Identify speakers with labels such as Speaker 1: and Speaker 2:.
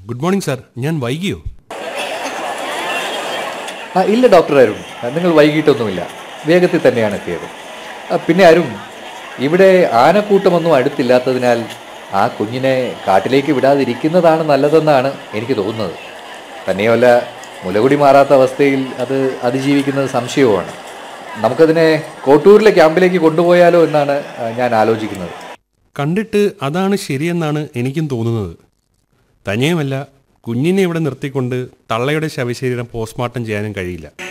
Speaker 1: good morning sir ഞാൻ വൈകിയോ
Speaker 2: ആ ഇല്ല ഡോക്ടർ അരുൺ ആ, നിങ്ങൾ വൈകിട്ടൊന്നുമില്ല വേഗത്തിൽ തന്നെയാണ് എത്തിയത് ആ, പിന്നെ അരുൺ ഇവിടെ ആനക്കൂട്ടമൊന്നും അടുത്തില്ലാത്തതിനാൽ ആ കുഞ്ഞിനെ കാട്ടിലേക്ക് വിടാതിരിക്കുന്നതാണ് നല്ലതെന്നാണ് എനിക്ക് തോന്നുന്നത് തന്നെയുമല്ല മുലകുടി മാറാത്ത അവസ്ഥയിൽ അത് അതിജീവിക്കുന്നത് സംശയവുമാണ് നമുക്കതിനെ കോട്ടൂരിലെ ക്യാമ്പിലേക്ക് കൊണ്ടുപോയാലോ എന്നാണ് ആ, ഞാൻ ആലോചിക്കുന്നത്
Speaker 1: കണ്ടിട്ട് അതാണ് ശരിയെന്നാണ് എനിക്കും തോന്നുന്നത് തന്നെയുമല്ല കുഞ്ഞിനെ ഇവിടെ നിർത്തിക്കൊണ്ട് തള്ളയുടെ ശവശരീരം പോസ്റ്റ്മോർട്ടം ചെയ്യാനും കഴിയില്ല